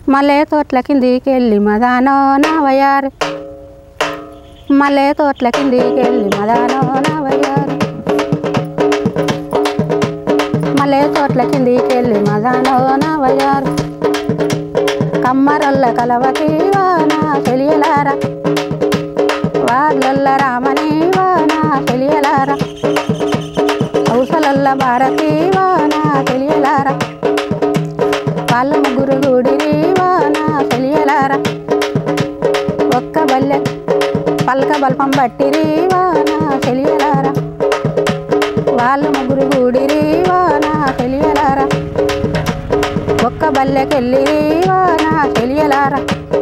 మల్లె తోట్ల కిందికి వెళ్ళి మదానో నా వయారు మల్లె తోట్ల కిందికి వెళ్ళి మదానో నా వయారు మల్లె తోట్ల కిందికి వెళ్ళి మదానో నా వయారు కమ్మరొల్ల కలవతి వాన తెలియలారా వాగ్లల్ల రామని వాన తెలియలారా ఔసలల్ల భారతి వాన తెలియలారా వాళ్ళ ముగ్గురు గుడిరి వాన తెలియలారా ఒక్క బల్లె పలక బల్పం బట్టిరి వాన తెలియలారా వాళ్ళ ముగ్గురు గుడిరి వాన తెలియలారా ఒక్క బల్లెకెళ్ళిరి వాన తెలియలారా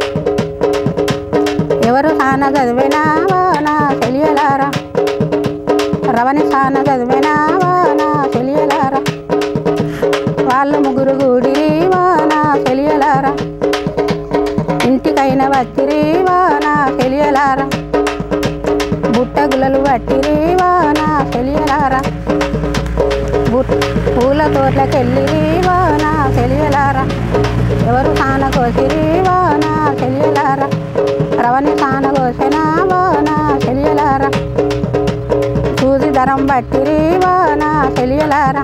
ఎవరు సాన చదివినా వాన తెలియలారా రవని సాన చదివినా వాన తెలియలారా వాళ్ళు ముగ్గురు గుడిరి వాన తెలియలారా ఇంటికైనా వచ్చిరి వాన తెలియలారా బుట్టగులలు పట్టిరి వాన తెలియలారా బుట్ పూల తోటకెళ్ళిరి వాన తెలియలారా ఎవరు సాన కోసిరి వాన తెలియలారా రవని సాన కోసిన వాన తెలియలారా సూది ధరం బట్టిరి వాన తెలియలారా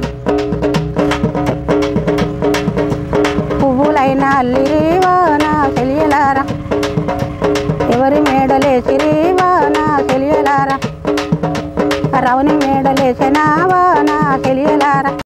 పువ్వులైన అల్లిరి వాన తెలియలారా ఎవరి మేడలేసిరి వాన తెలియలారా రవని మేడలేసిన వాన తెలియలారా